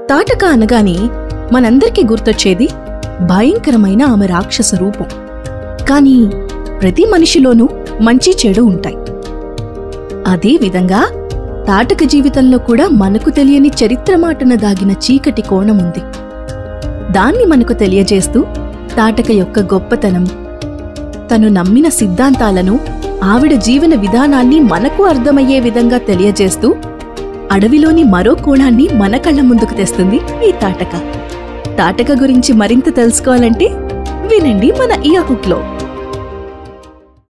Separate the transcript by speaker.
Speaker 1: తాటక అనగానే మనందరికీ గుర్తొచ్చేది భయంకరమైన ఆమె రాక్షస రూపం కానీ ప్రతి మనిషిలోనూ మంచి చెడు ఉంటాయి అదే విధంగా తాటక జీవితంలో కూడా మనకు తెలియని చరిత్ర మాటన దాగిన చీకటి కోణం ఉంది దాన్ని మనకు తెలియజేస్తూ తాటక యొక్క గొప్పతనం తను నమ్మిన సిద్ధాంతాలను ఆవిడ జీవన విధానాన్ని మనకు అర్థమయ్యే విధంగా తెలియజేస్తూ అడవిలోని మరో కోణాన్ని మన కళ్ళ ముందుకు తెస్తుంది ఈ తాటక తాటక గురించి మరింత తెలుసుకోవాలంటే వినండి మన ఇయర్ హుక్లో